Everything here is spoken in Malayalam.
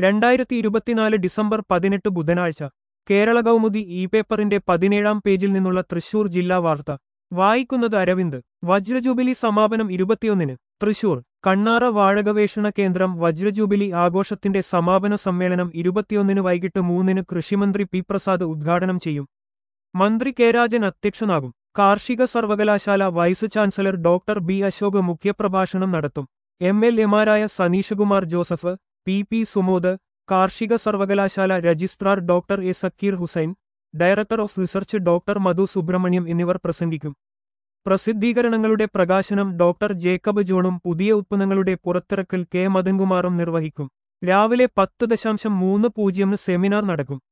രണ്ടായിരത്തി ഇരുപത്തിനാല് ഡിസംബർ പതിനെട്ട് ബുധനാഴ്ച കേരള കൗമുദി ഇ പേപ്പറിന്റെ പതിനേഴാം പേജിൽ നിന്നുള്ള തൃശൂർ ജില്ലാ വാർത്ത വായിക്കുന്നത് അരവിന്ദ് വജ്രജൂബിലി സമാപനം ഇരുപത്തിയൊന്നിന് തൃശൂർ കണ്ണാറ വാഴഗവേഷണ കേന്ദ്രം വജ്രജൂബിലി ആഘോഷത്തിന്റെ സമാപന സമ്മേളനം ഇരുപത്തിയൊന്നിന് വൈകിട്ട് മൂന്നിന് കൃഷിമന്ത്രി പി പ്രസാദ് ഉദ്ഘാടനം ചെയ്യും മന്ത്രി കെ രാജൻ അധ്യക്ഷനാകും കാർഷിക സർവകലാശാല vice chancellor doctor B Ashok മുഖ്യപ്രഭാഷണം നടത്തും എം എൽ എമാരായ സനീഷകുമാർ ജോസഫ് പി പി സുമോദ് കാർഷിക സർവകലാശാല registrar doctor A Zakir Hussain director of research doctor Madhu Subramaniam എന്നിവർ പ്രസംഗിക്കും പ്രസിദ്ധീകരണങ്ങളുടെ പ്രകാശനം ഡോക്ടർ ജേക്കബ് ജോണും പുതിയ ഉത്പന്നങ്ങളുടെ പുറത്തിറക്കൽ കെ മദൻകുമാറും നിർവഹിക്കും രാവിലെ പത്ത് ദശാംശം മൂന്ന് പൂജ്യമിന് സെമിനാർ നടക്കും